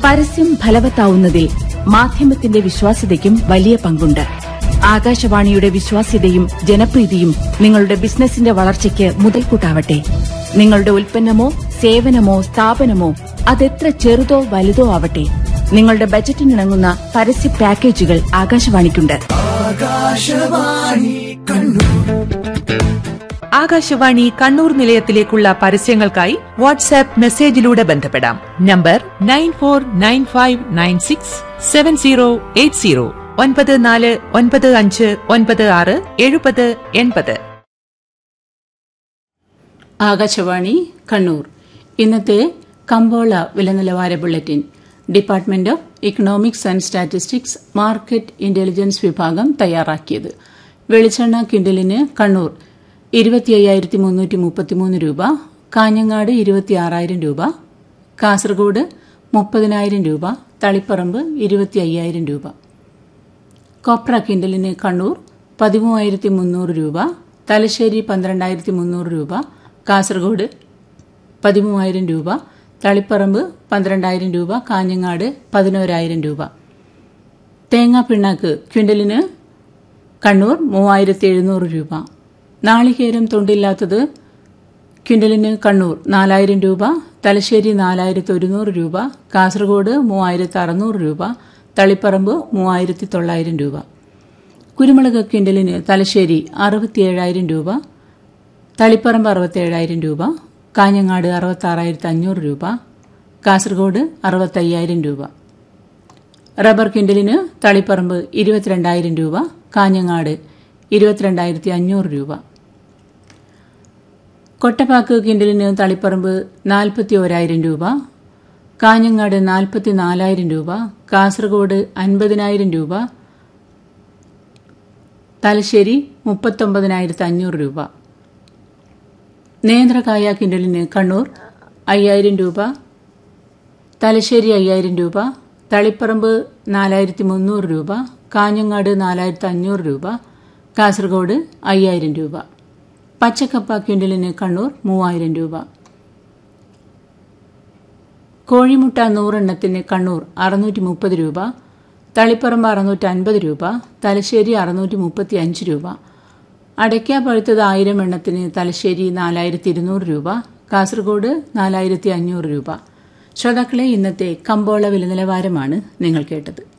പരസ്യം ഫലവത്താവുന്നതിൽ മാധ്യമത്തിന്റെ വിശ്വാസ്യതയ്ക്കും വലിയ പങ്കുണ്ട് ആകാശവാണിയുടെ വിശ്വാസ്യതയും ജനപ്രീതിയും നിങ്ങളുടെ ബിസിനസിന്റെ വളർച്ചയ്ക്ക് മുതൽക്കൂട്ടാവട്ടെ നിങ്ങളുടെ ഉൽപ്പന്നമോ സേവനമോ സ്ഥാപനമോ അതെത്ര ചെറുതോ വലുതോ ആവട്ടെ നിങ്ങളുടെ ബജറ്റിനിണങ്ങുന്ന പരസ്യ പാക്കേജുകൾ ആകാശവാണിക്കുണ്ട് ആകാശവാണി കണ്ണൂർ നിലയത്തിലേക്കുള്ള പരസ്യങ്ങൾക്കായി വാട്സാപ്പ് മെസ്സേജിലൂടെ ബന്ധപ്പെടാം number nine four nine five nine six seven zero eight zero ഒൻപത് നാല് ഒൻപത് അഞ്ച് ഒൻപത് ആറ് എഴുപത് എൺപത് ആകാശവാണി കണ്ണൂർ ഇന്നത്തെ കമ്പോള വില നിലവാര bulletin department of economics and statistics market intelligence വിഭാഗം തയ്യാറാക്കിയത് വെളിച്ചെണ്ണ കിൻഡലിന് കണ്ണൂർ ഇരുപത്തി അയ്യായിരത്തി മുന്നൂറ്റി മുപ്പത്തിമൂന്ന് രൂപ കാഞ്ഞങ്ങാട് ഇരുപത്തിയാറായിരം രൂപ കാസർഗോഡ് മുപ്പതിനായിരം രൂപ തളിപ്പറമ്പ് ഇരുപത്തി അയ്യായിരം രൂപ കൊപ്ര കിൻഡലിന് കണ്ണൂർ പതിമൂവായിരത്തി മുന്നൂറ് രൂപ തലശ്ശേരി പന്ത്രണ്ടായിരത്തി മുന്നൂറ് രൂപ കാസർഗോഡ് പതിമൂവായിരം രൂപ തളിപ്പറമ്പ് പന്ത്രണ്ടായിരം രൂപ കാഞ്ഞങ്ങാട് പതിനോരായിരം രൂപ തേങ്ങാ പിണ്ണാക്ക് ക്വിൻ്റലിന് കണ്ണൂർ മൂവായിരത്തി എഴുന്നൂറ് രൂപ നാളികേരം തൊണ്ടില്ലാത്തത് ക്വിൻ്റലിന് കണ്ണൂർ നാലായിരം രൂപ തലശ്ശേരി നാലായിരത്തി ഒരുന്നൂറ് രൂപ കാസർഗോഡ് മൂവായിരത്തി അറുന്നൂറ് രൂപ തളിപ്പറമ്പ് മൂവായിരത്തി തൊള്ളായിരം രൂപ കുരുമുളക് ക്വിൻ്റലിന് തലശ്ശേരി അറുപത്തിയേഴായിരം രൂപ തളിപ്പറമ്പ് അറുപത്തേഴായിരം രൂപ കാഞ്ഞങ്ങാട് അറുപത്താറായിരത്തി അഞ്ഞൂറ് രൂപ കാസർഗോഡ് അറുപത്തയ്യായിരം രൂപ റബ്ബർ ക്വിൻ്റലിന് തളിപ്പറമ്പ് ഇരുപത്തിരണ്ടായിരം രൂപ കാഞ്ഞങ്ങാട് ഇരുപത്തിരണ്ടായിരത്തി അഞ്ഞൂറ് രൂപ കൊട്ടപ്പാക്ക് കിൻഡലിന് തളിപ്പറമ്പ് നാൽപ്പത്തി ഓരായിരം രൂപ കാഞ്ഞങ്ങാട് നാൽപ്പത്തി നാലായിരം രൂപ കാസർഗോഡ് അൻപതിനായിരം രൂപ തലശ്ശേരി മുപ്പത്തൊമ്പതിനായിരത്തി അഞ്ഞൂറ് രൂപ നേന്ത്രക്കായ കിൻഡലിന് കണ്ണൂർ അയ്യായിരം രൂപ തലശ്ശേരി അയ്യായിരം രൂപ തളിപ്പറമ്പ് നാലായിരത്തി മുന്നൂറ് രൂപ കാഞ്ഞങ്ങാട് നാലായിരത്തി അഞ്ഞൂറ് രൂപ കാസർഗോഡ് അയ്യായിരം രൂപ പച്ചക്കപ്പ ക്വിൻ്റലിന് കണ്ണൂർ മൂവായിരം രൂപ കോഴിമുട്ട നൂറെണ്ണത്തിന് കണ്ണൂർ അറുന്നൂറ്റി മുപ്പത് രൂപ തളിപ്പറമ്പ് അറുന്നൂറ്റി അൻപത് രൂപ തലശ്ശേരി അറുന്നൂറ്റി മുപ്പത്തി അഞ്ച് രൂപ അടയ്ക്ക പഴുത്തത് ആയിരം എണ്ണത്തിന് തലശ്ശേരി നാലായിരത്തി ഇരുന്നൂറ് രൂപ കാസർഗോഡ് നാലായിരത്തി അഞ്ഞൂറ് രൂപ ശ്രോതാക്കളെ ഇന്നത്തെ കമ്പോള വില നിലവാരമാണ് നിങ്ങൾ കേട്ടത്